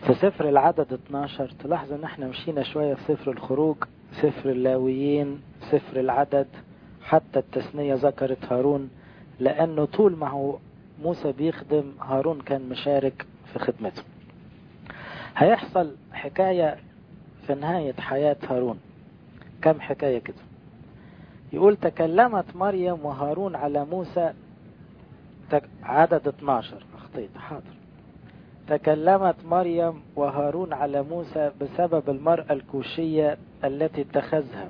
في سفر العدد 12 تلاحظ ان احنا مشينا شوية في سفر الخروج سفر اللاويين سفر العدد حتى التثنية ذكرت هارون لانه طول ما هو موسى بيخدم هارون كان مشارك في خدمته هيحصل حكاية في نهاية حياة هارون كم حكاية كده يقول تكلمت مريم وهارون على موسى تك... عدد 12 اخطيت حاضر تكلمت مريم وهارون على موسى بسبب المرأة الكوشية التي اتخذها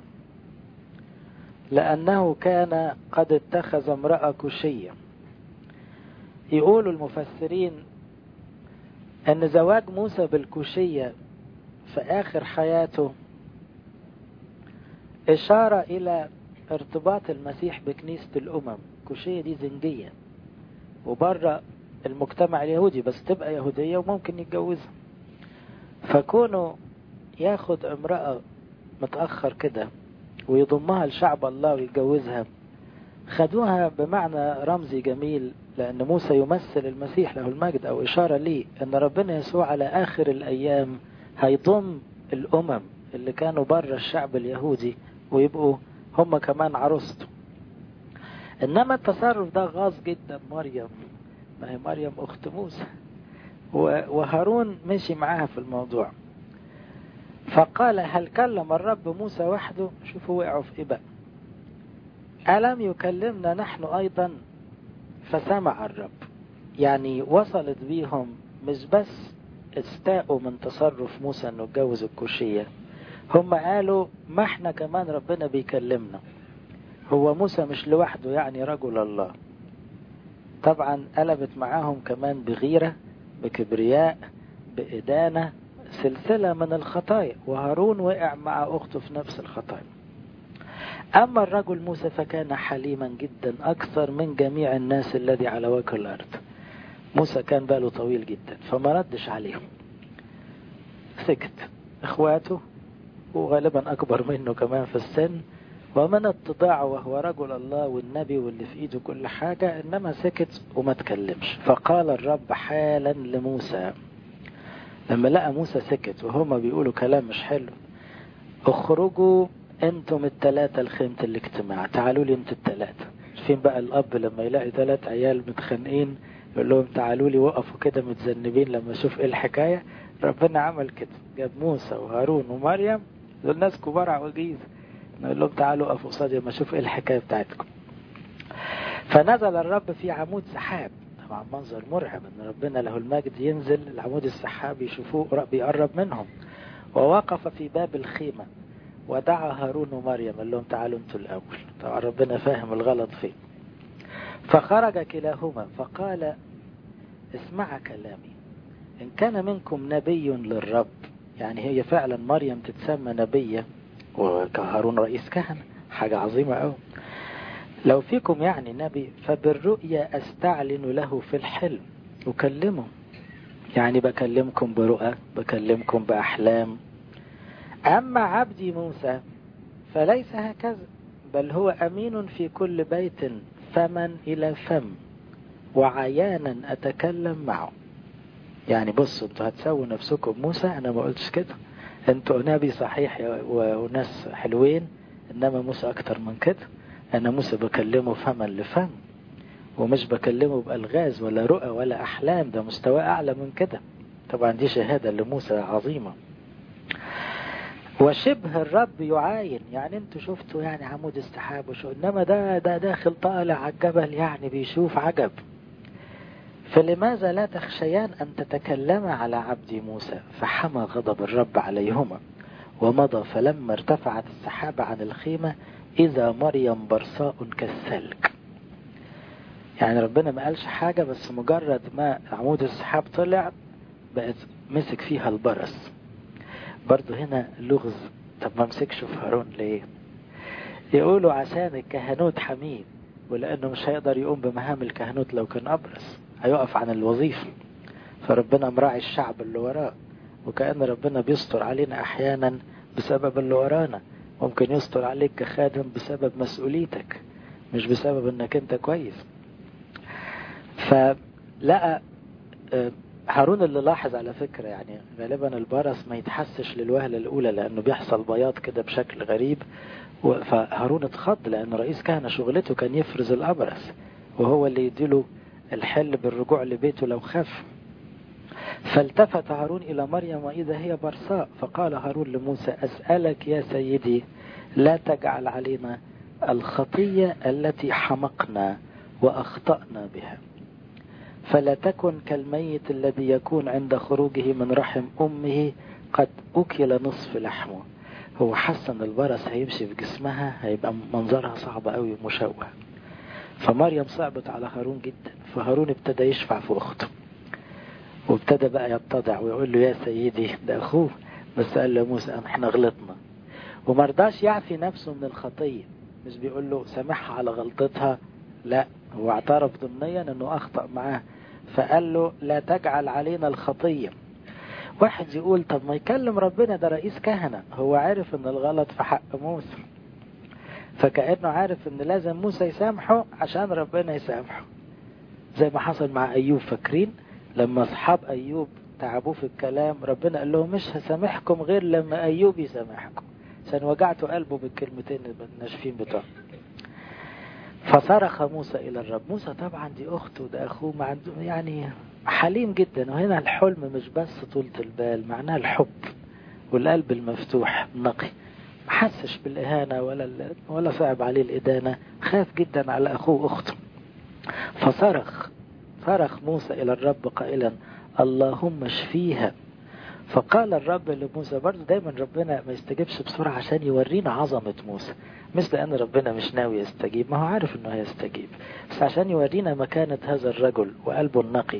لأنه كان قد اتخذ امرأة كوشية يقول المفسرين أن زواج موسى بالكوشية في آخر حياته إشارة إلى ارتباط المسيح بكنيسة الأمم كوشية دي زنجية وبره المجتمع اليهودي بس تبقى يهودية وممكن يتجوزها فكونه ياخد امرأة متأخر كده ويضمها لشعب الله ويتجوزها خدوها بمعنى رمزي جميل لأن موسى يمثل المسيح له المجد أو إشارة ليه أن ربنا يسوع على آخر الأيام هيضم الأمم اللي كانوا بره الشعب اليهودي ويبقوا هم كمان عروسته إنما التصرف ده غاص جدا مريم ما هي مريم أخت موسى وهارون مشي معاها في الموضوع فقال هل كلم الرب موسى وحده شوفوا وقعوا في إيه بقى ألم يكلمنا نحن أيضا فسمع الرب يعني وصلت بيهم مش بس استاءوا من تصرف موسى انه اتجوز الكوشية هم قالوا ما احنا كمان ربنا بيكلمنا هو موسى مش لوحده يعني رجل الله طبعا قلبت معاهم كمان بغيرة بكبرياء بإدانة سلسلة من الخطايا وهارون وقع مع أخته في نفس الخطايا أما الرجل موسى فكان حليما جدا أكثر من جميع الناس الذي على وجه الأرض موسى كان باله طويل جدا فما ردش عليهم سكت اخواته وغالبا اكبر منه كمان في السن ومن اتضاعه وهو رجل الله والنبي واللي في ايده كل حاجة انما سكت وما تكلمش فقال الرب حالا لموسى لما لقى موسى سكت وهما بيقولوا كلام مش حلو اخرجوا انتم التلاتة لخيمة الاجتماع تعالوا لي انتوا التلاتة فين بقى الاب لما يلاقي ثلاث عيال متخانقين يقول لهم تعالوا لي وقفوا كده متذنبين لما اشوف ايه الحكايه ربنا عمل كده جاب موسى وهارون ومريم دول ناس كبار عواجيز نقول لهم تعالوا وقفوا قصادي لما اشوف ايه الحكايه بتاعتكم فنزل الرب في عمود سحاب طبعا منظر مرعب ان ربنا له المجد ينزل العمود السحاب يشوفوه بيقرب منهم ووقف في باب الخيمه ودعا هارون ومريم قال لهم تعالوا انتوا الاول طبعا ربنا فاهم الغلط فين فخرج كلاهما فقال اسمع كلامي إن كان منكم نبي للرب يعني هي فعلا مريم تتسمى نبية وهارون رئيس كهنة حاجة عظيمة أوي لو فيكم يعني نبي فبالرؤيا أستعلن له في الحلم أكلمه يعني بكلمكم برؤى بكلمكم بأحلام أما عبدي موسى فليس هكذا بل هو أمين في كل بيت فمن إلى فم وعيانا أتكلم معه يعني بصوا انتوا هتسووا نفسكم موسى أنا ما قلتش كده انتوا نبي صحيح وناس حلوين إنما موسى أكتر من كده أنا موسى بكلمه فما لفم ومش بكلمه بألغاز ولا رؤى ولا أحلام ده مستوى أعلى من كده طبعا دي شهادة لموسى عظيمة وشبه الرب يعاين يعني انتوا شفتوا يعني عمود السحاب وشو انما ده ده داخل طالع على الجبل يعني بيشوف عجب فلماذا لا تخشيان ان تتكلما على عبد موسى فحمى غضب الرب عليهما ومضى فلما ارتفعت السحابة عن الخيمة إذا مريم برصاء كالسلك يعني ربنا ما قالش حاجة بس مجرد ما عمود السحاب طلع بقت مسك فيها البرص برضو هنا لغز طب ما امسكش في هارون ليه يقولوا عشان الكهنوت حميد ولانه مش هيقدر يقوم بمهام الكهنوت لو كان ابرص هيقف عن الوظيفة فربنا مراعي الشعب اللي وراه وكأن ربنا بيستر علينا احيانا بسبب اللي ورانا ممكن يستر عليك كخادم بسبب مسؤوليتك مش بسبب انك انت كويس فلقى هارون اللي لاحظ على فكرة يعني غالبا البرص ما يتحسش للوهلة الأولى لأنه بيحصل بياض كده بشكل غريب فهارون اتخض لأن رئيس كهنة شغلته كان يفرز الأبرص وهو اللي يديله الحل بالرجوع لبيته لو خاف فالتفت هارون إلى مريم وإذا هي برصاء فقال هارون لموسى أسألك يا سيدي لا تجعل علينا الخطية التي حمقنا وأخطأنا بها فلا تكن كالميت الذي يكون عند خروجه من رحم أمه قد أكل نصف لحمه هو حس ان البرص هيمشي في جسمها هيبقى منظرها صعب قوي ومشوه فمريم صعبت على هارون جدا فهارون ابتدى يشفع في اخته وابتدى بقى يتضع ويقول له يا سيدي ده اخوه بس قال له موسى احنا غلطنا ومرضاش يعفي نفسه من الخطية مش بيقول له سامحها على غلطتها لا هو اعترف ضمنيا انه اخطأ معاه فقال له لا تجعل علينا الخطية واحد يقول طب ما يكلم ربنا ده رئيس كهنة هو عارف ان الغلط في حق موسى فكأنه عارف ان لازم موسى يسامحه عشان ربنا يسامحه زي ما حصل مع ايوب فاكرين لما اصحاب ايوب تعبوه في الكلام ربنا قال لهم مش هسامحكم غير لما ايوب يسامحكم عشان وجعتوا قلبه بالكلمتين الناشفين بتوعه فصرخ موسى الى الرب موسى طبعا دي اخته ده اخوه ما عنده يعني حليم جدا وهنا الحلم مش بس طولة البال معناه الحب والقلب المفتوح نقي ما حسش بالإهانة ولا ولا صعب عليه الإدانة خاف جدا على أخوه وأخته فصرخ صرخ موسى إلى الرب قائلا اللهم اشفيها فقال الرب لموسى برضه دايما ربنا ما يستجيبش بسرعة عشان يورينا عظمة موسى مش لأن ربنا مش ناوي يستجيب ما هو عارف انه هيستجيب بس عشان يورينا مكانة هذا الرجل وقلبه النقي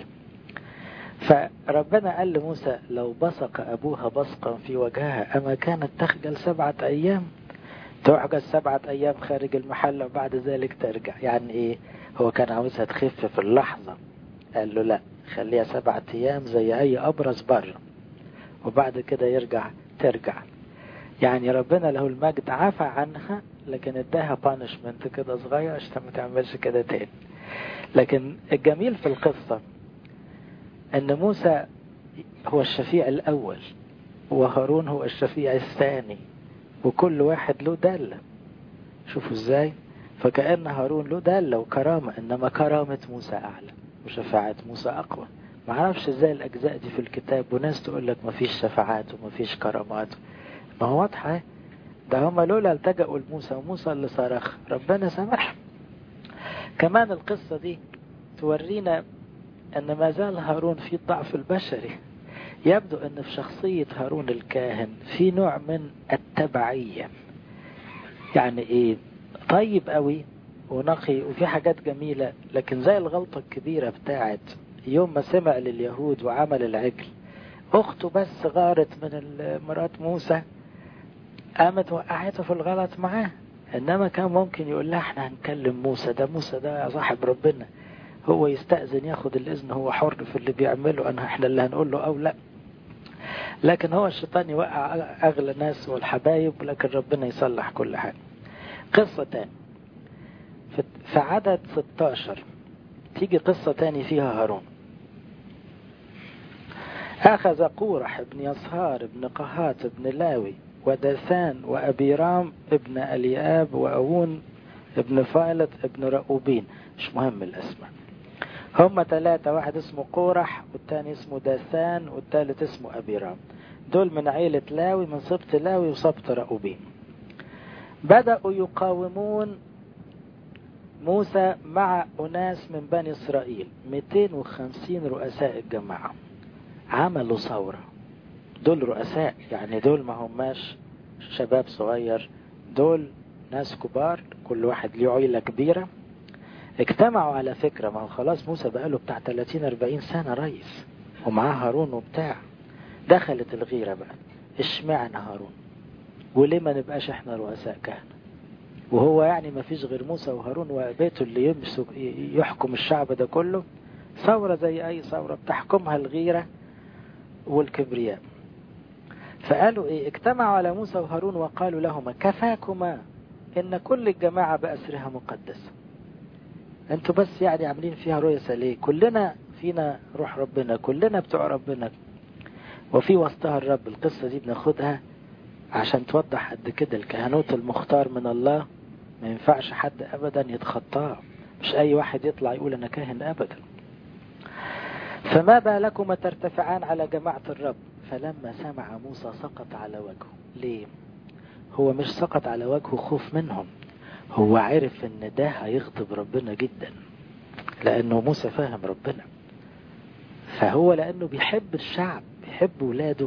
فربنا قال لموسى لو بصق أبوها بصقا في وجهها أما كانت تخجل سبعة أيام تعجز سبعة أيام خارج المحل وبعد ذلك ترجع يعني إيه هو كان عاوزها تخف في اللحظة قال له لا خليها سبعة أيام زي أي أبرز بره وبعد كده يرجع ترجع يعني ربنا له المجد عفى عنها لكن اداها بانشمنت كده صغير عشان ما تعملش كده تاني لكن الجميل في القصة ان موسى هو الشفيع الاول وهارون هو الشفيع الثاني وكل واحد له دالة شوفوا ازاي فكأن هارون له دالة وكرامة انما كرامة موسى اعلى وشفاعة موسى اقوى ما اعرفش ازاي الاجزاء دي في الكتاب وناس تقول لك ما فيش شفاعات وما فيش كرامات ما هو واضحة ده هما لولا التجأوا لموسى وموسى اللي صرخ ربنا سامح كمان القصة دي تورينا أن ما زال هارون في الضعف البشري يبدو أن في شخصية هارون الكاهن في نوع من التبعية يعني إيه طيب قوي ونقي وفي حاجات جميلة لكن زي الغلطة الكبيرة بتاعت يوم ما سمع لليهود وعمل العجل أخته بس غارت من مرات موسى قامت وقعته في الغلط معاه إنما كان ممكن يقول لها احنا هنكلم موسى ده موسى ده صاحب ربنا هو يستأذن ياخد الإذن هو حر في اللي بيعمله أنا احنا اللي هنقول له أو لا لكن هو الشيطان يوقع أغلى الناس والحبايب لكن ربنا يصلح كل حاجة قصة تاني في عدد 16 تيجي قصة تاني فيها هارون أخذ قورح ابن يصهار ابن قهات ابن لاوي وداثان وأبيرام ابن ألياب وأون ابن فائلت ابن رؤوبين مش مهم الاسماء هم ثلاثة واحد اسمه قورح والتاني اسمه داثان والتالت اسمه أبيرام دول من عيلة لاوي من سبط لاوي وسبط رؤوبين بدأوا يقاومون موسى مع أناس من بني إسرائيل 250 رؤساء الجماعة عملوا ثورة دول رؤساء يعني دول ما هماش شباب صغير دول ناس كبار كل واحد له عيلة كبيرة اجتمعوا على فكرة ما هو خلاص موسى بقاله بتاع 30 40 سنة رئيس ومعاه هارون وبتاع دخلت الغيرة بقى اشمعنى هارون وليه ما نبقاش احنا رؤساء كهنة وهو يعني ما فيش غير موسى وهارون وبيته اللي يمسك يحكم الشعب ده كله ثورة زي أي ثورة بتحكمها الغيرة والكبرياء فقالوا ايه اجتمعوا على موسى وهارون وقالوا لهما كفاكما ان كل الجماعة بأسرها مقدسة انتوا بس يعني عاملين فيها رؤية ليه كلنا فينا روح ربنا كلنا بتوع ربنا وفي وسطها الرب القصة دي بناخدها عشان توضح قد كده الكهنوت المختار من الله ما ينفعش حد أبدا يتخطاه مش أي واحد يطلع يقول أنا كاهن أبدا فما بالكما ترتفعان على جماعة الرب فلما سمع موسى سقط على وجهه ليه هو مش سقط على وجهه خوف منهم هو عرف ان ده هيغضب ربنا جدا لانه موسى فاهم ربنا فهو لانه بيحب الشعب بيحب ولاده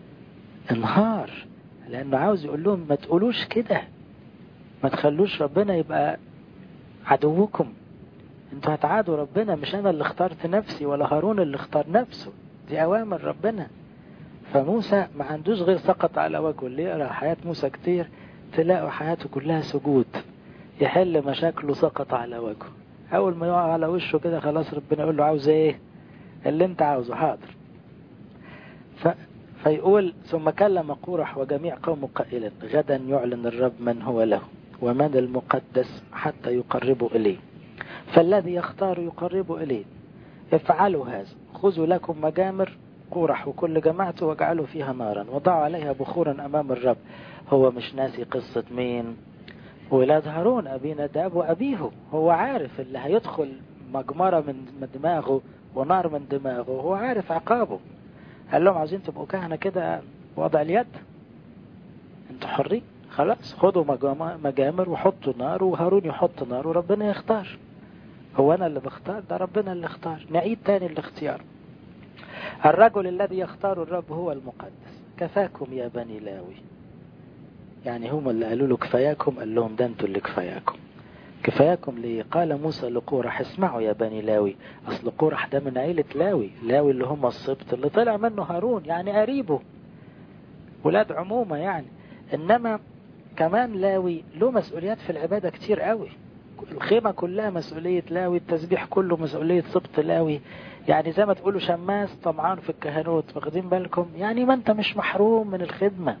انهار لانه عاوز يقول لهم ما تقولوش كده ما تخلوش ربنا يبقى عدوكم انتوا هتعادوا ربنا مش انا اللي اخترت نفسي ولا هارون اللي اختار نفسه دي اوامر ربنا فموسى ما عندوش غير سقط على وجهه اللي يقرا حياة موسى كتير تلاقوا حياته كلها سجود يحل مشاكله سقط على وجهه اول ما يقع على وشه كده خلاص ربنا يقول له عاوز ايه اللي انت عاوزه حاضر ف... فيقول ثم كلم قورح وجميع قومه قائلا غدا يعلن الرب من هو له ومن المقدس حتى يقربوا إليه فالذي يختار يقرب إليه افعلوا هذا خذوا لكم مجامر قورح وكل جماعته واجعلوا فيها نارا وضعوا عليها بخورا أمام الرب هو مش ناسي قصة مين ولاد هارون أبي نداب وأبيه هو عارف اللي هيدخل مجمرة من دماغه ونار من دماغه هو عارف عقابه قال لهم عاوزين تبقوا كهنة كده وضع اليد انتوا حرين خلاص خدوا مجامر وحطوا نار وهارون يحط نار وربنا يختار هو انا اللي بختار ده ربنا اللي اختار نعيد تاني الاختيار الرجل الذي يختار الرب هو المقدس كفاكم يا بني لاوي يعني هم اللي قالوا له كفاياكم قال لهم ده انتوا اللي كفاياكم كفاياكم ليه قال موسى لقورح اسمعوا يا بني لاوي اصل قورح ده من عيلة لاوي لاوي اللي هم السبط اللي طلع منه هارون يعني قريبه ولاد عمومة يعني انما كمان لاوي له مسؤوليات في العبادة كتير قوي الخيمة كلها مسؤولية لاوي التسبيح كله مسؤولية سبط لاوي يعني زي ما تقولوا شماس طمعان في الكهنوت واخدين بالكم يعني ما انت مش محروم من الخدمة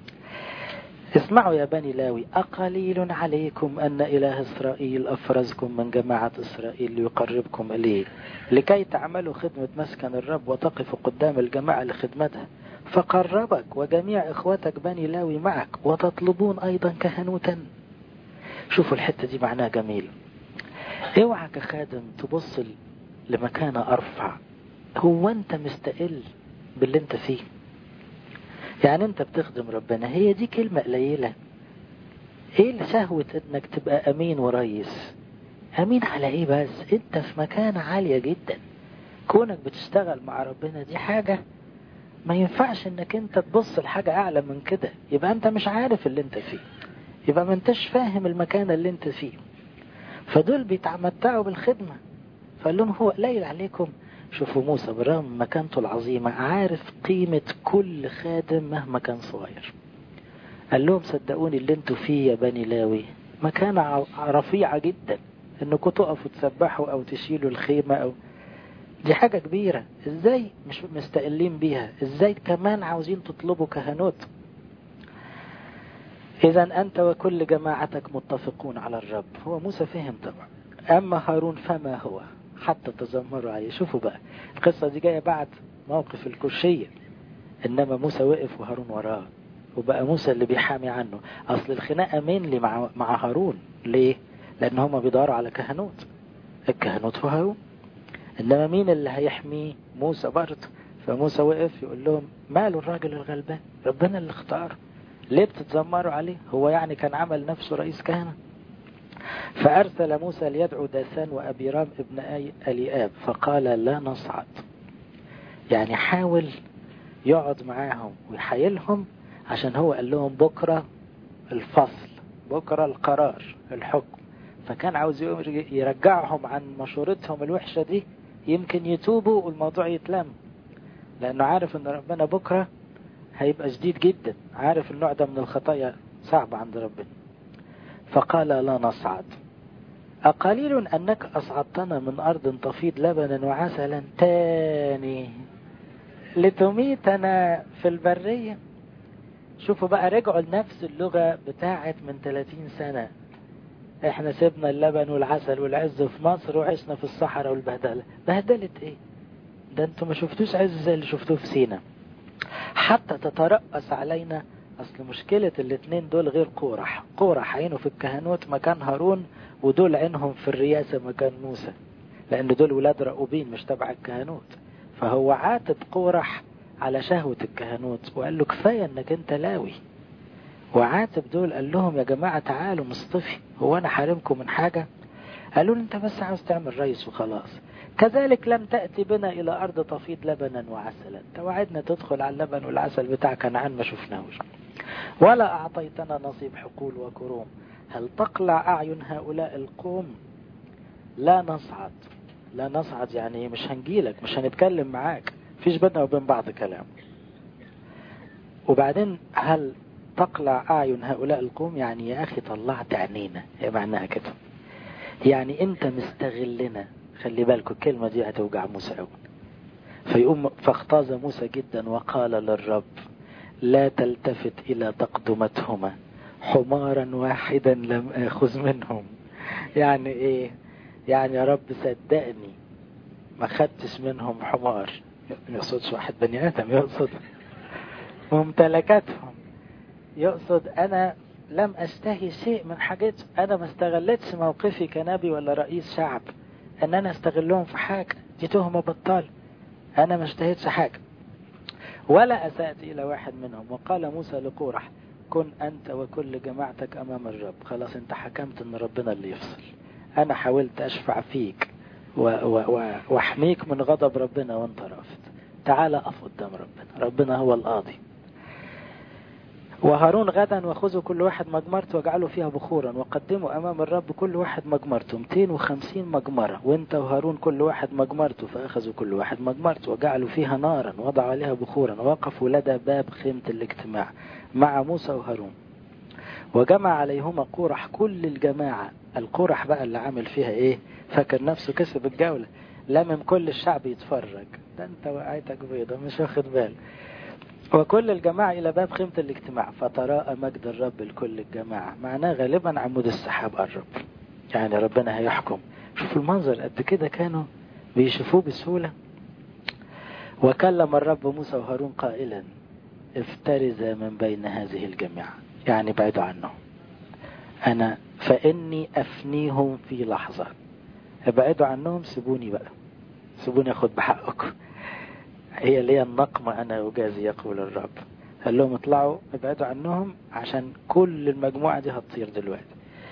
اسمعوا يا بني لاوي أقليل عليكم أن إله إسرائيل أفرزكم من جماعة إسرائيل ليقربكم إليه لكي تعملوا خدمة مسكن الرب وتقفوا قدام الجماعة لخدمتها فقربك وجميع إخوتك بني لاوي معك وتطلبون أيضا كهنوتا شوفوا الحتة دي معناها جميل اوعى كخادم تبص لمكانة أرفع هو أنت مستقل باللي أنت فيه يعني أنت بتخدم ربنا هي دي كلمة قليلة ايه سهوة انك تبقى امين وريس امين على ايه بس انت في مكانة عالية جدا كونك بتشتغل مع ربنا دي حاجة ما ينفعش انك انت تبص لحاجة اعلى من كده يبقى انت مش عارف اللي انت فيه يبقى ما انتش فاهم المكان اللي انت فيه فدول بيتمتعوا بالخدمة فقال لهم هو قليل عليكم شوفوا موسى بالرغم من مكانته العظيمة عارف قيمة كل خادم مهما كان صغير قال لهم صدقوني اللي انتوا فيه يا بني لاوي مكانة رفيعة جدا انكم تقفوا تسبحوا او تشيلوا الخيمة او دي حاجة كبيرة ازاي مش مستقلين بيها ازاي كمان عاوزين تطلبوا كهنوت اذا انت وكل جماعتك متفقون على الرب هو موسى فهم طبعا اما هارون فما هو حتى تذمروا عليه شوفوا بقى القصة دي جاية بعد موقف الكرشية انما موسى وقف وهارون وراه وبقى موسى اللي بيحامي عنه اصل الخناقة مين اللي مع, مع هارون ليه لان هما بيدوروا على كهنوت الكهنوت هو هارون انما مين اللي هيحميه موسى برضه فموسى وقف يقول لهم ماله الراجل الغلبان ربنا اللي اختار ليه بتتذمروا عليه هو يعني كان عمل نفسه رئيس كهنة فأرسل موسى ليدعو داثان وأبيرام ابن أليآب فقال لا نصعد يعني حاول يقعد معاهم ويحايلهم عشان هو قال لهم بكرة الفصل بكرة القرار الحكم فكان عاوز يرجعهم عن مشورتهم الوحشة دي يمكن يتوبوا والموضوع يتلم لأنه عارف أن ربنا بكرة هيبقى شديد جدا عارف النوع ده من الخطايا صعب عند ربنا فقال لا نصعد أقليل أنك أصعدتنا من أرض تفيض لبنا وعسلا تاني لتميتنا في البرية شوفوا بقى رجعوا لنفس اللغة بتاعت من 30 سنة احنا سيبنا اللبن والعسل والعز في مصر وعشنا في الصحراء والبهدلة بهدلة ايه ده انتوا ما شفتوش عز زي اللي شفتوه في سينا حتى تترأس علينا اصل مشكلة الاتنين دول غير قورح قورح عينه في الكهنوت مكان هارون ودول عينهم في الرياسة مكان موسى لان دول ولاد رؤوبين مش تبع الكهنوت فهو عاتب قورح على شهوة الكهنوت وقال له كفاية انك انت لاوي وعاتب دول قال لهم يا جماعة تعالوا مصطفي هو انا حارمكم من حاجة قالوا له انت بس عاوز تعمل رئيس وخلاص كذلك لم تأتي بنا إلى أرض تفيض لبنا وعسلا توعدنا تدخل على اللبن والعسل بتاع كنعان ما شفناهوش ولا أعطيتنا نصيب حقول وكروم هل تقلع أعين هؤلاء القوم لا نصعد لا نصعد يعني مش هنجيلك مش هنتكلم معاك فيش بيننا وبين بعض كلام وبعدين هل تقلع أعين هؤلاء القوم يعني يا أخي طلعت عينينا هي معناها كده يعني أنت مستغلنا خلي بالكم الكلمة دي هتوجع موسى قوي فيقوم فاختاز موسى جدا وقال للرب لا تلتفت إلى تقدمتهما حمارا واحدا لم آخذ منهم يعني إيه يعني يا رب صدقني ما خدتش منهم حمار ما يقصدش واحد بني آدم يقصد ممتلكاتهم يقصد أنا لم أستهي شيء من حاجته أنا ما استغلتش موقفي كنبي ولا رئيس شعب ان انا استغلهم في حاجة دي تهمة بطال انا ما اشتهيتش حاجة ولا اسأت الى واحد منهم وقال موسى لقورح كن انت وكل جماعتك امام الرب خلاص انت حكمت ان ربنا اللي يفصل انا حاولت اشفع فيك واحميك من غضب ربنا وانت رافض تعال اقف قدام ربنا ربنا هو القاضي وهارون غدا وخذوا كل واحد مجمرته واجعلوا فيها بخورا وقدموا امام الرب كل واحد مجمرته 250 مجمره وانت وهارون كل واحد مجمرته فاخذوا كل واحد مجمرته وجعلوا فيها نارا وضعوا عليها بخورا ووقفوا لدى باب خيمه الاجتماع مع موسى وهارون وجمع عليهما قورح كل الجماعه القورح بقى اللي عامل فيها ايه فاكر نفسه كسب الجوله لمم كل الشعب يتفرج ده انت وقعتك بيضه مش واخد بالك وكل الجماعة إلى باب خيمة الاجتماع فتراءى مجد الرب لكل الجماعة معناه غالبا عمود السحاب قرب يعني ربنا هيحكم شوفوا المنظر قد كده كانوا بيشوفوه بسهولة وكلم الرب موسى وهارون قائلا افترز من بين هذه الجماعة يعني بعدوا عنهم أنا فإني أفنيهم في لحظة ابعدوا عنهم سيبوني بقى سيبوني أخد بحقكم هي اللي هي النقمة أنا أجازي يقول الرب قال لهم اطلعوا ابعدوا عنهم عشان كل المجموعة دي هتطير دلوقتي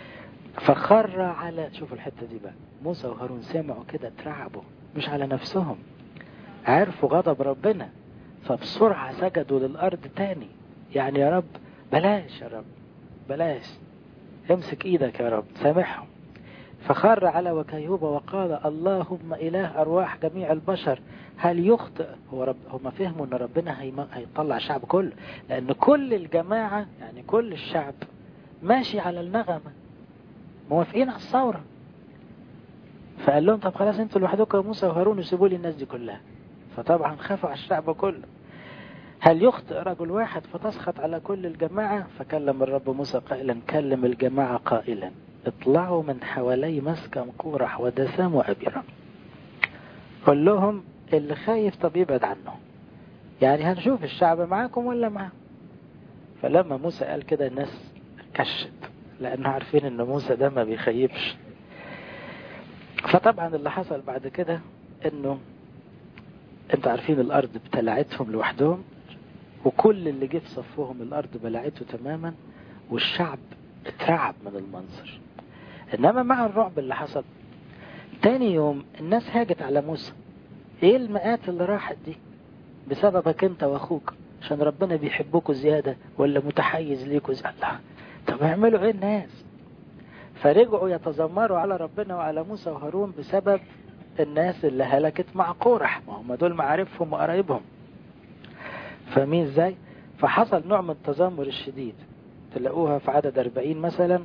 فخر على شوفوا الحتة دي بقى موسى وهارون سمعوا كده اترعبوا مش على نفسهم عرفوا غضب ربنا فبسرعة سجدوا للأرض تاني يعني يا رب بلاش يا رب بلاش امسك ايدك يا رب سامحهم فخر على وكيهوب وقال اللهم إله أرواح جميع البشر هل يخطئ هو رب هم فهموا أن ربنا هيطلع الشعب كله لأن كل الجماعة يعني كل الشعب ماشي على النغمة موافقين على الثورة فقال لهم طب خلاص انتوا لوحدكم يا موسى وهارون وسيبوا لي الناس دي كلها فطبعا خافوا على الشعب كله هل يخطئ رجل واحد فتسخط على كل الجماعة فكلم الرب موسى قائلا كلم الجماعة قائلا اطلعوا من حوالي مسكن قورح ودسام وأبيرة قل لهم اللي خايف طب يبعد عنه يعني هنشوف الشعب معاكم ولا معاه فلما موسى قال كده الناس كشت لأنه عارفين ان موسى ده ما بيخيبش فطبعا اللي حصل بعد كده انه انتوا عارفين الارض ابتلعتهم لوحدهم وكل اللي جه في صفهم الارض بلعته تماما والشعب اترعب من المنظر انما مع الرعب اللي حصل تاني يوم الناس هاجت على موسى ايه المئات اللي راحت دي بسببك انت واخوك عشان ربنا بيحبكوا زيادة ولا متحيز ليكوا زيادة طب اعملوا ايه الناس فرجعوا يتذمروا على ربنا وعلى موسى وهارون بسبب الناس اللي هلكت مع قورح ما هم دول معارفهم وقرايبهم فاهمين ازاي فحصل نوع من التذمر الشديد تلاقوها في عدد 40 مثلا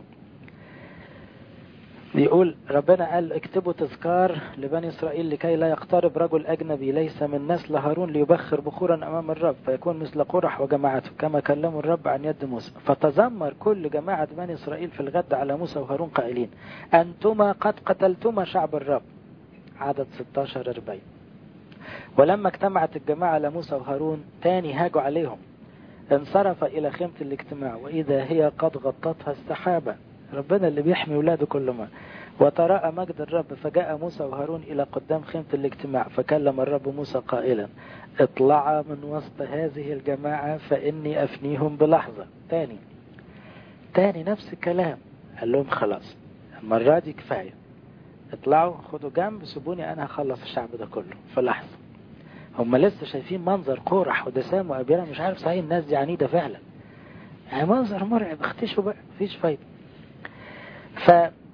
بيقول ربنا قال اكتبوا تذكار لبني إسرائيل لكي لا يقترب رجل أجنبي ليس من نسل هارون ليبخر بخورا أمام الرب فيكون مثل قرح وجماعته كما كلموا الرب عن يد موسى فتذمر كل جماعة بني إسرائيل في الغد على موسى وهارون قائلين أنتما قد قتلتما شعب الرب عدد 16 40 ولما اجتمعت الجماعة لموسى وهارون تاني هاجوا عليهم انصرف إلى خيمة الاجتماع وإذا هي قد غطتها السحابة ربنا اللي بيحمي ولاده كل ما وتراءى مجد الرب فجاء موسى وهارون إلى قدام خيمة الاجتماع فكلم الرب موسى قائلا اطلعا من وسط هذه الجماعة فإني أفنيهم بلحظة تاني تاني نفس الكلام قال لهم خلاص المرة دي كفاية اطلعوا خدوا جنب سيبوني أنا هخلص الشعب ده كله في لحظة هم لسه شايفين منظر قورح ودسام وأبيرة مش عارف صحيح الناس دي عنيدة فعلا يعني منظر مرعب اختشوا بقى مفيش فايدة ف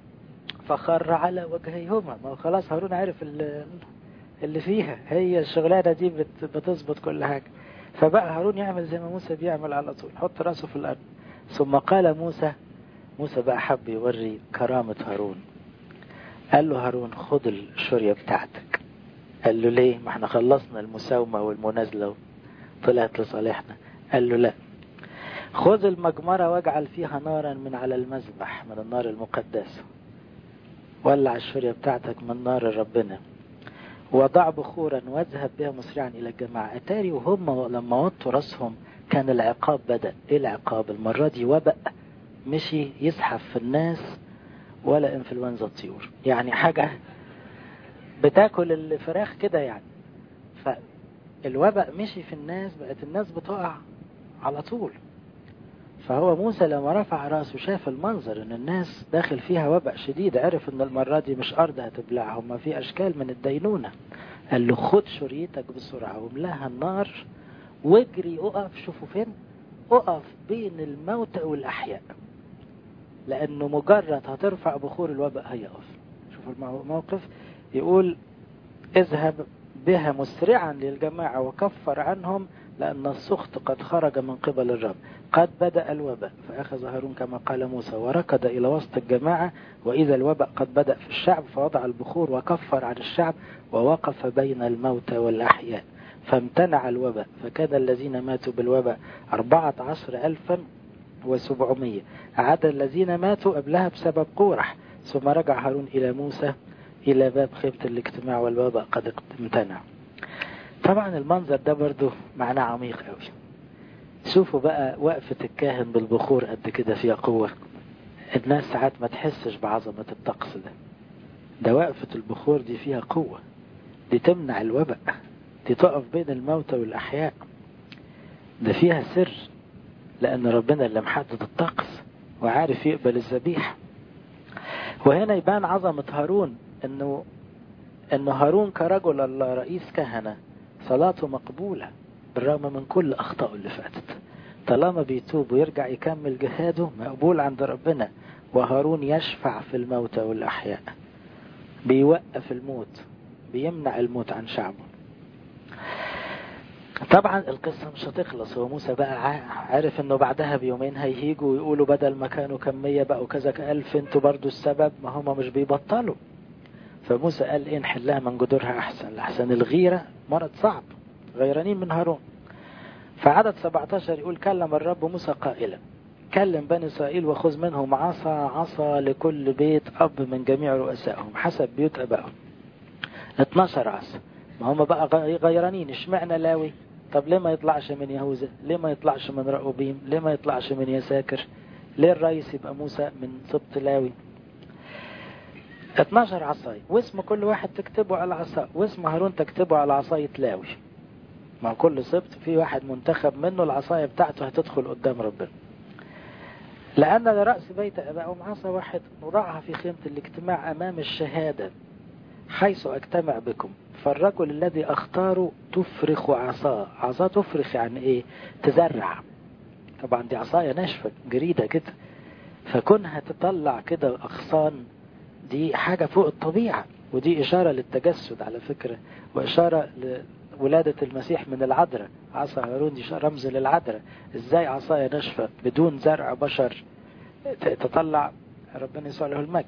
فخر على وجهيهما ما هو خلاص هارون عارف اللي فيها هي الشغلانة دي بتظبط كل حاجة فبقى هارون يعمل زي ما موسى بيعمل على طول حط راسه في الأرض ثم قال موسى موسى بقى حب يوري كرامة هارون قال له هارون خد الشورية بتاعتك قال له ليه ما احنا خلصنا المساومة والمنازلة طلعت لصالحنا قال له لا خذ المجمرة واجعل فيها نارا من على المذبح من النار المقدسة ولع الشورية بتاعتك من نار ربنا وضع بخورا واذهب بها مسرعا إلى الجماعة أتاري وهم لما وطوا راسهم كان العقاب بدأ إيه العقاب المرة دي وبأ مشي يزحف في الناس ولا انفلونزا الطيور يعني حاجة بتاكل الفراخ كده يعني فالوباء مشي في الناس بقت الناس بتقع على طول فهو موسى لما رفع راسه شاف المنظر ان الناس داخل فيها وباء شديد عرف ان المرة دي مش ارض هتبلعهم ما في اشكال من الدينونة قال له خد شريتك بسرعة واملاها النار واجري اقف شوفوا فين اقف بين الموتى والاحياء لانه مجرد هترفع بخور الوباء هيقف شوفوا الموقف يقول اذهب بها مسرعا للجماعة وكفر عنهم لأن السخط قد خرج من قبل الرب قد بدأ الوباء فأخذ هارون كما قال موسى وركض إلى وسط الجماعة وإذا الوباء قد بدأ في الشعب فوضع البخور وكفر عن الشعب ووقف بين الموتى والأحياء فامتنع الوباء فكان الذين ماتوا بالوباء أربعة عشر ألفا وسبعمية عدا الذين ماتوا قبلها بسبب قورح ثم رجع هارون إلى موسى إلى باب خيمة الاجتماع والوباء قد امتنع طبعا المنظر ده برضو معناه عميق قوي شوفوا بقى وقفة الكاهن بالبخور قد كده فيها قوة الناس ساعات ما تحسش بعظمة الطقس ده ده وقفة البخور دي فيها قوة دي تمنع الوباء دي تقف بين الموتى والأحياء ده فيها سر لأن ربنا اللي محدد الطقس وعارف يقبل الذبيحة وهنا يبان عظمة هارون انه انه هارون كرجل الله رئيس كهنة صلاته مقبولة بالرغم من كل اخطائه اللي فاتت طالما بيتوب ويرجع يكمل جهاده مقبول عند ربنا وهارون يشفع في الموتى والاحياء بيوقف الموت بيمنع الموت عن شعبه طبعا القصة مش هتخلص هو موسى بقى عارف انه بعدها بيومين هيهيجوا ويقولوا بدل ما كانوا كمية بقوا كذا كألف انتوا برضو السبب ما هم مش بيبطلوا فموسى قال ايه نحلها من جذورها احسن لحسن الغيرة مرض صعب غيرانين من هارون فعدد 17 يقول كلم الرب موسى قائلا كلم بني اسرائيل وخذ منهم عصا عصا لكل بيت اب من جميع رؤسائهم حسب بيوت ابائهم 12 عصا ما هم بقى غيرانين اشمعنى لاوي طب ليه ما يطلعش من يهوذا ليه ما يطلعش من رأوبيم ليه ما يطلعش من يساكر ليه الرئيس يبقى موسى من سبط لاوي 12 عصاية واسم كل واحد تكتبه على عصا واسم هارون تكتبه على عصاية لاوي مع كل سبط في واحد منتخب منه العصاية بتاعته هتدخل قدام ربنا لأن لرأس بيت أبائهم عصا واحد نضعها في خيمة الاجتماع أمام الشهادة حيث أجتمع بكم فالرجل الذي اختاره تفرخ عصاه عصاه تفرخ يعني ايه تزرع طبعا دي عصاية ناشفة جريدة كده فكونها تطلع كده أغصان دي حاجة فوق الطبيعة ودي إشارة للتجسد على فكرة وإشارة لولادة المسيح من العذراء عصا هارون دي رمز للعذراء إزاي عصاية ناشفة بدون زرع بشر تطلع ربنا يسوع له المجد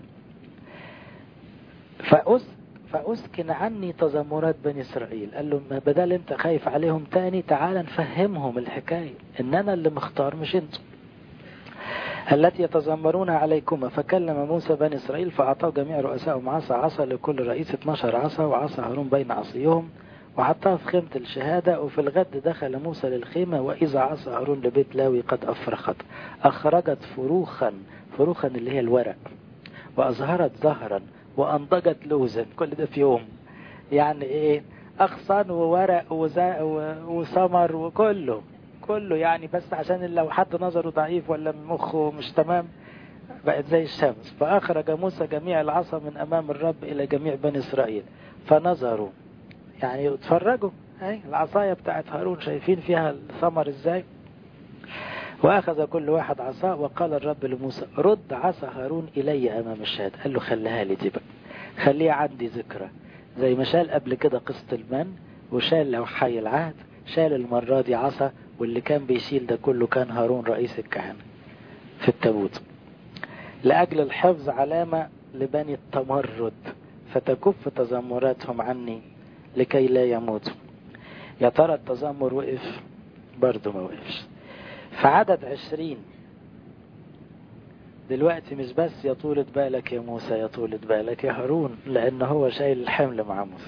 فأس فأسكن عني تذمرات بني إسرائيل قال له ما بدل أنت خايف عليهم تاني تعال نفهمهم الحكاية إن أنا اللي مختار مش أنتم التي يتذمرون عليكما فكلم موسى بني إسرائيل فأعطاه جميع رؤسائهم عصا عصا لكل رئيس 12 عصا وعصا هارون بين عصيهم وحطها في خيمة الشهادة وفي الغد دخل موسى للخيمة وإذا عصى هارون لبيت لاوي قد أفرخت أخرجت فروخا فروخا اللي هي الورق وأظهرت زهرا وأنضجت لوزا كل ده في يوم يعني إيه أغصان وورق وثمر وكله كله يعني بس عشان لو حد نظره ضعيف ولا مخه مش تمام بقت زي الشمس فأخرج موسى جميع العصا من أمام الرب إلى جميع بني إسرائيل فنظروا يعني اتفرجوا هاي العصاية بتاعت هارون شايفين فيها الثمر ازاي وأخذ كل واحد عصا وقال الرب لموسى رد عصا هارون إلي أمام الشهاد قال له خليها لي دي بقى خليها عندي ذكرى زي ما شال قبل كده قسط المن وشال لو حي العهد شال المرة دي عصا واللي كان بيشيل ده كله كان هارون رئيس الكهنة في التابوت لأجل الحفظ علامة لبني التمرد فتكف تذمراتهم عني لكي لا يموتوا يا ترى التذمر وقف برضه ما وقفش فعدد عشرين دلوقتي مش بس يا طولة بالك يا موسى يا طولة بالك يا هارون لأن هو شايل الحمل مع موسى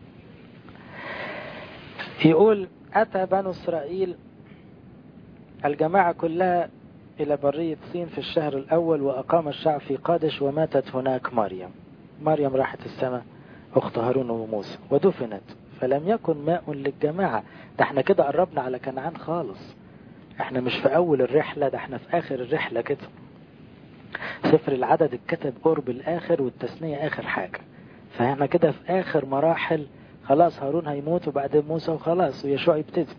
يقول أتى بنو إسرائيل الجماعة كلها إلى برية صين في الشهر الأول وأقام الشعب في قادش وماتت هناك مريم مريم راحت السماء أخت هارون وموسى ودفنت فلم يكن ماء للجماعة ده احنا كده قربنا على كنعان خالص احنا مش في أول الرحلة ده احنا في آخر الرحلة كده سفر العدد اتكتب قرب الآخر والتثنية آخر حاجة فاحنا كده في آخر مراحل خلاص هارون هيموت وبعدين موسى وخلاص ويشوع يبتدي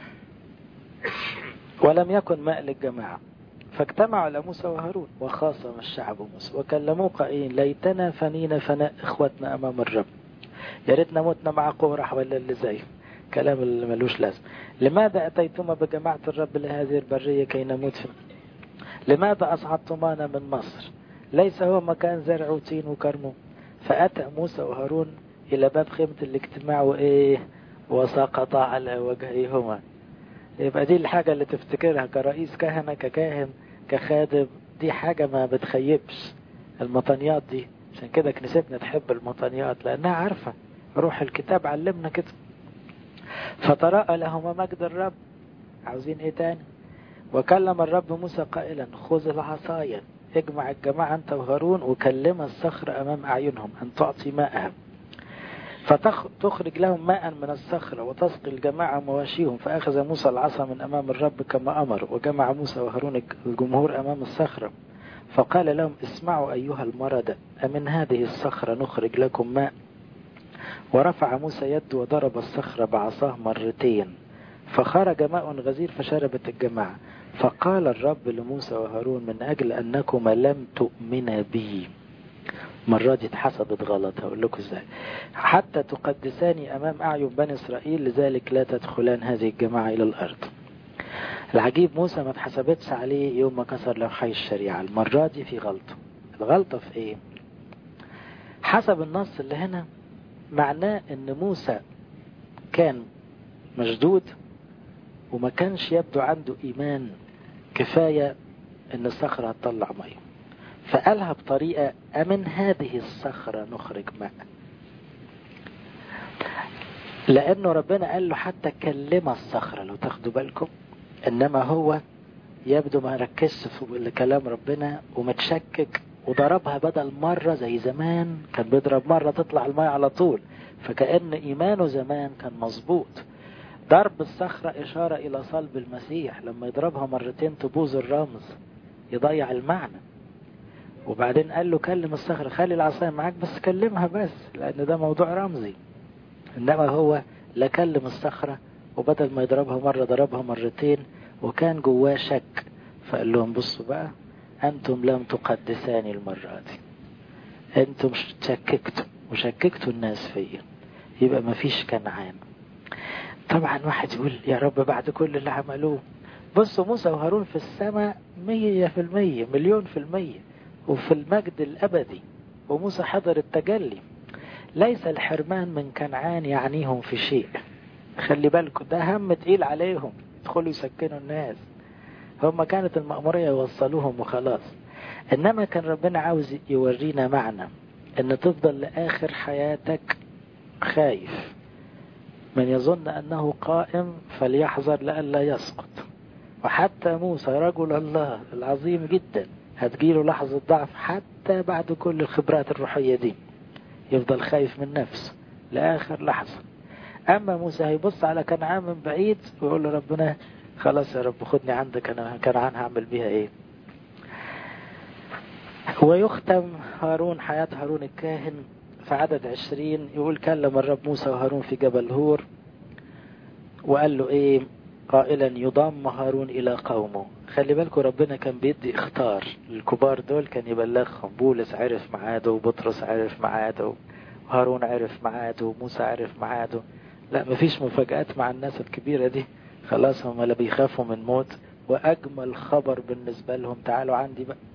ولم يكن ماء للجماعة فاجتمعوا على موسى وهارون وخاصم الشعب موسى وكلموه قائلين ليتنا فنينا فناء اخوتنا امام الرب يا ريتنا متنا مع قورح ولا اللي زيه كلام اللي ملوش لازم لماذا اتيتما بجماعة الرب لهذه البرية كي نموت في لماذا اصعدتمانا من مصر ليس هو مكان زرع وتين وكرمه فاتى موسى وهارون الى باب خيمة الاجتماع وايه وسقط على وجهيهما يبقى دي الحاجة اللي تفتكرها كرئيس كهنة ككاهن كخادم دي حاجة ما بتخيبش المطنيات دي عشان كده كنيستنا تحب المطنيات لأنها عارفة روح الكتاب علمنا كده فتراءى لهما مجد الرب عاوزين ايه تاني وكلم الرب موسى قائلا خذ العصايا اجمع الجماعة انت وهارون وكلم الصخر امام اعينهم ان تعطي ماءها فتخرج لهم ماء من الصخرة وتسقي الجماعة مواشيهم فأخذ موسى العصا من أمام الرب كما أمر وجمع موسى وهارون الجمهور أمام الصخرة فقال لهم اسمعوا أيها المردة أمن هذه الصخرة نخرج لكم ماء ورفع موسى يده وضرب الصخرة بعصاه مرتين فخرج ماء غزير فشربت الجماعة فقال الرب لموسى وهارون من أجل أنكما لم تؤمنا بي المرة دي اتحسبت غلط هقول لكم ازاي حتى تقدساني امام اعين بني اسرائيل لذلك لا تدخلان هذه الجماعة الى الارض العجيب موسى ما اتحسبتش عليه يوم ما كسر لوحي الشريعة المرة دي في غلطة الغلطة في ايه حسب النص اللي هنا معناه ان موسى كان مشدود وما كانش يبدو عنده ايمان كفاية ان الصخرة هتطلع ميه فقالها بطريقة أمن هذه الصخرة نخرج ماء لأنه ربنا قال له حتى كلم الصخرة لو تاخدوا بالكم إنما هو يبدو ما ركزش في كلام ربنا ومتشكك وضربها بدل مرة زي زمان كان بيضرب مرة تطلع الماء على طول فكأن إيمانه زمان كان مظبوط ضرب الصخرة إشارة إلى صلب المسيح لما يضربها مرتين تبوظ الرمز يضيع المعنى وبعدين قال له كلم الصخرة خلي العصاية معاك بس كلمها بس لأن ده موضوع رمزي إنما هو لا كلم الصخرة وبدل ما يضربها مرة ضربها مرتين وكان جواه شك فقال لهم بصوا بقى أنتم لم تقدساني المرة دي أنتم شككتوا وشككتوا الناس فيا يبقى مفيش كنعان طبعا واحد يقول يا رب بعد كل اللي عملوه بصوا موسى وهارون في السماء مية في المية مليون في المية وفي المجد الأبدي وموسى حضر التجلي ليس الحرمان من كنعان يعنيهم في شيء خلي بالكم ده هم تقيل عليهم يدخلوا يسكنوا الناس هم كانت المأمورية يوصلوهم وخلاص إنما كان ربنا عاوز يورينا معنى إن تفضل لآخر حياتك خايف من يظن أنه قائم فليحذر لئلا يسقط وحتى موسى رجل الله العظيم جدا هتجيله لحظة ضعف حتى بعد كل الخبرات الروحية دي يفضل خايف من نفسه لآخر لحظة أما موسى هيبص على كنعان من بعيد ويقول له ربنا خلاص يا رب خدني عندك أنا كنعان هعمل بيها إيه ويختم هارون حياة هارون الكاهن في عدد عشرين يقول كلم الرب موسى وهارون في جبل هور وقال له ايه قائلا يضم هارون الى قومه خلي بالكم ربنا كان بيدي اختار الكبار دول كان يبلغهم بولس عرف ميعاده وبطرس عرف ميعاده وهارون عرف ميعاده وموسى عرف ميعاده لا مفيش مفاجآت مع الناس الكبيرة دي خلاص هم لا بيخافوا من موت واجمل خبر بالنسبة لهم تعالوا عندي بقى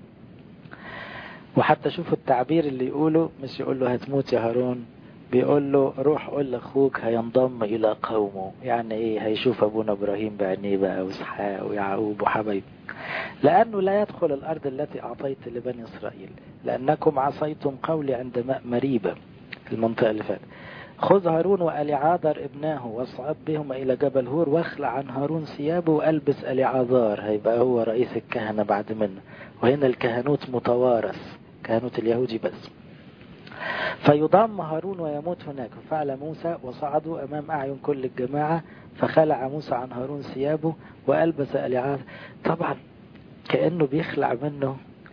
وحتى شوفوا التعبير اللي يقوله مش يقول له هتموت يا هارون بيقول له روح قول لاخوك هينضم الى قومه يعني ايه هيشوف ابونا ابراهيم بعينيه بقى واسحاق ويعقوب وحبايب لانه لا يدخل الارض التي اعطيت لبني اسرائيل لانكم عصيتم قولي عند ماء مريبه المنطقه اللي فاتت خذ هارون واليعاذر ابناه واصعد بهما الى جبل هور واخلع عن هارون ثيابه والبس اليعاذار هيبقى هو رئيس الكهنه بعد منه وهنا الكهنوت متوارث كهنوت اليهودي بس فيضم هارون ويموت هناك ففعل موسى وصعدوا أمام أعين كل الجماعة فخلع موسى عن هارون ثيابه وألبس اليعاذ طبعا كأنه بيخلع منه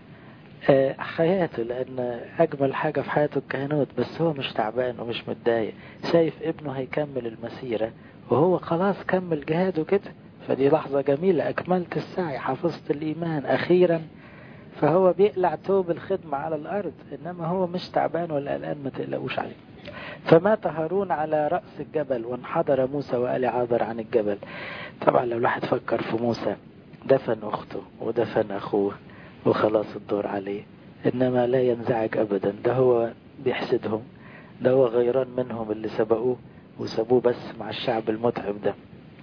حياته لأن أجمل حاجة في حياته الكهنوت بس هو مش تعبان ومش متضايق شايف ابنه هيكمل المسيرة وهو خلاص كمل جهاده كده فدي لحظة جميلة أكملت السعي حفظت الإيمان أخيرا فهو بيقلع توب الخدمة على الأرض إنما هو مش تعبان ولا قلقان ما تقلقوش عليه فمات هارون على رأس الجبل وانحدر موسى وآل عاذر عن الجبل طبعا لو الواحد فكر في موسى دفن أخته ودفن أخوه وخلاص الدور عليه إنما لا ينزعج أبدا ده هو بيحسدهم ده هو غيران منهم اللي سبقوه وسابوه بس مع الشعب المتعب ده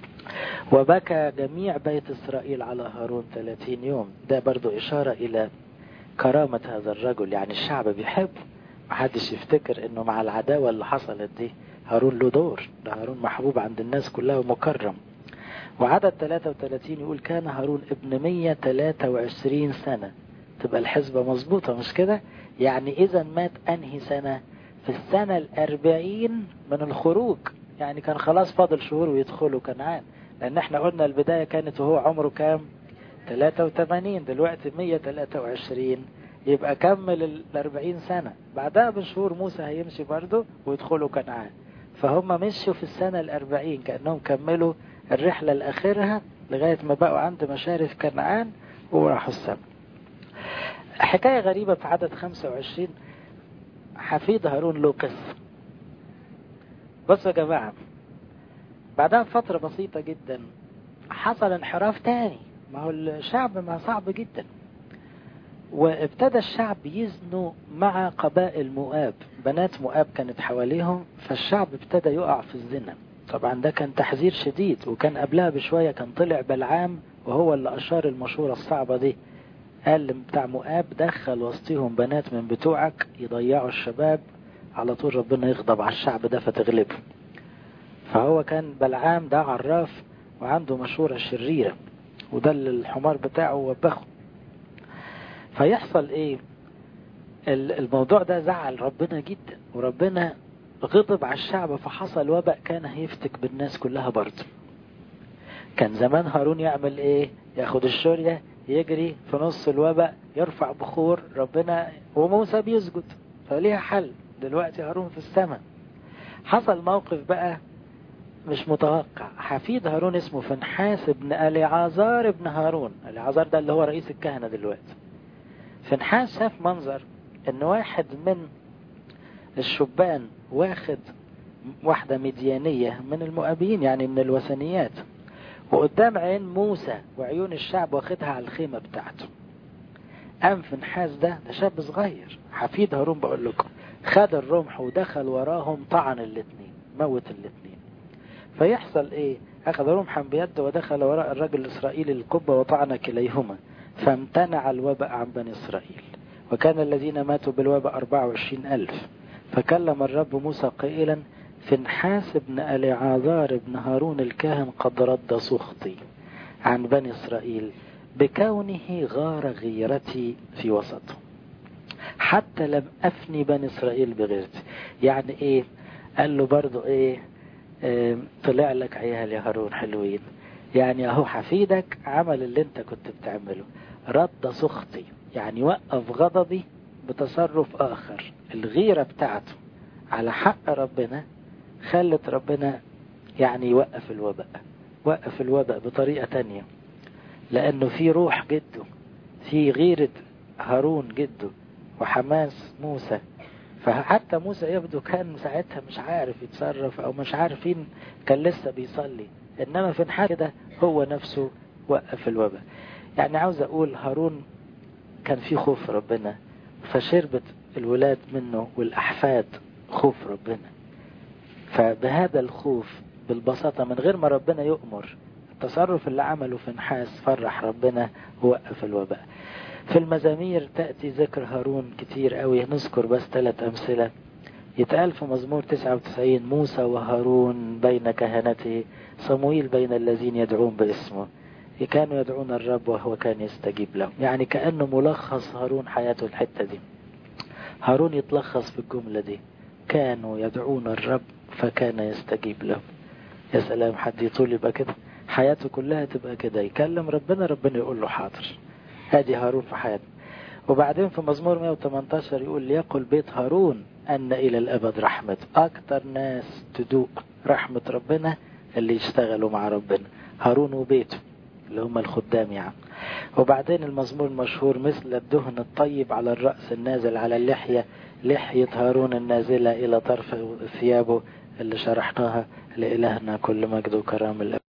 وبكى جميع بيت إسرائيل على هارون 30 يوم ده برضو إشارة إلى كرامة هذا الرجل يعني الشعب بيحبه محدش يفتكر انه مع العداوة اللي حصلت دي هارون له دور ده هارون محبوب عند الناس كلها ومكرم وعدد 33 يقول كان هارون ابن 123 سنة تبقى الحسبة مظبوطة مش كده يعني إذا مات أنهي سنة في السنة الأربعين من الخروج يعني كان خلاص فاضل شهور ويدخلوا كنعان لأن احنا قلنا البداية كانت وهو عمره كام 83 دلوقتي 123 يبقى كمل ال 40 سنة بعدها بشهور موسى هيمشي برضه ويدخلوا كنعان فهم مشوا في السنة الأربعين كأنهم كملوا الرحلة لآخرها لغاية ما بقوا عند مشارف كنعان وراحوا السماء حكاية غريبة في عدد 25 حفيد هارون له قصة بصوا يا جماعة بعدها بفترة بسيطة جدا حصل انحراف تاني ما هو الشعب ما صعب جدا وابتدى الشعب يزنوا مع قبائل مؤاب بنات مؤاب كانت حواليهم فالشعب ابتدى يقع في الزنا طبعا ده كان تحذير شديد وكان قبلها بشوية كان طلع بلعام وهو اللي أشار المشورة الصعبة دي قال بتاع مؤاب دخل وسطهم بنات من بتوعك يضيعوا الشباب على طول ربنا يغضب على الشعب ده فتغلبه فهو كان بلعام ده عراف وعنده مشورة شريرة وده اللي الحمار بتاعه وبخه فيحصل ايه الموضوع ده زعل ربنا جدا وربنا غضب على الشعب فحصل وباء كان هيفتك بالناس كلها برضه كان زمان هارون يعمل ايه ياخد الشورية يجري في نص الوباء يرفع بخور ربنا وموسى بيسجد فليها حل دلوقتي هارون في السماء حصل موقف بقى مش متوقع حفيد هارون اسمه فنحاس ابن اليعازار ابن هارون اليعازار ده اللي هو رئيس الكهنة دلوقتي فنحاس شاف منظر ان واحد من الشبان واخد واحدة مديانية من المؤابين يعني من الوثنيات وقدام عين موسى وعيون الشعب واخدها على الخيمة بتاعته قام فنحاس ده ده شاب صغير حفيد هارون بقول لكم خد الرمح ودخل وراهم طعن الاتنين موت الاتنين فيحصل ايه اخذ رمحا بيده ودخل وراء الرجل الاسرائيلي القبة وطعن كليهما فامتنع الوباء عن بني اسرائيل وكان الذين ماتوا بالوباء 24 ألف فكلم الرب موسى قائلا فنحاس بن أليعازار بن هارون الكاهن قد رد سخطي عن بني إسرائيل بكونه غار غيرتي في وسطهم حتى لم أفني بني إسرائيل بغيرتي يعني إيه قال له برضو إيه, إيه طلع لك عيال يا هارون حلوين يعني أهو حفيدك عمل اللي أنت كنت بتعمله رد سخطي يعني وقف غضبي بتصرف آخر الغيرة بتاعته على حق ربنا خلت ربنا يعني يوقف الوباء وقف الوباء بطريقة تانية لأنه في روح جده في غيرة هارون جده وحماس موسى فحتى موسى يبدو كان ساعتها مش عارف يتصرف أو مش عارفين كان لسه بيصلي إنما في الحال كده هو نفسه وقف الوباء يعني عاوز أقول هارون كان في خوف ربنا فشربت الولاد منه والأحفاد خوف ربنا فبهذا الخوف بالبساطة من غير ما ربنا يؤمر التصرف اللي عمله في نحاس فرح ربنا ووقف الوباء في المزامير تأتي ذكر هارون كتير قوي نذكر بس ثلاث أمثلة يتقال في مزمور 99 موسى وهارون بين كهنته صمويل بين الذين يدعون باسمه كانوا يدعون الرب وهو كان يستجيب لهم يعني كأنه ملخص هارون حياته الحتة دي هارون يتلخص في الجملة دي كانوا يدعون الرب فكان يستجيب لهم يا سلام حد يطول يبقى كده حياته كلها تبقى كده يكلم ربنا ربنا يقول له حاضر ادي هارون في حياته وبعدين في مزمور 118 يقول ليقل بيت هارون أن إلى الأبد رحمة أكتر ناس تدوق رحمة ربنا اللي يشتغلوا مع ربنا هارون وبيته اللي هم الخدام يعني وبعدين المزمور المشهور مثل الدهن الطيب على الرأس النازل على اللحية لحية هارون النازلة إلى طرف ثيابه اللي شرحناها لإلهنا كل مجد وكرام الأب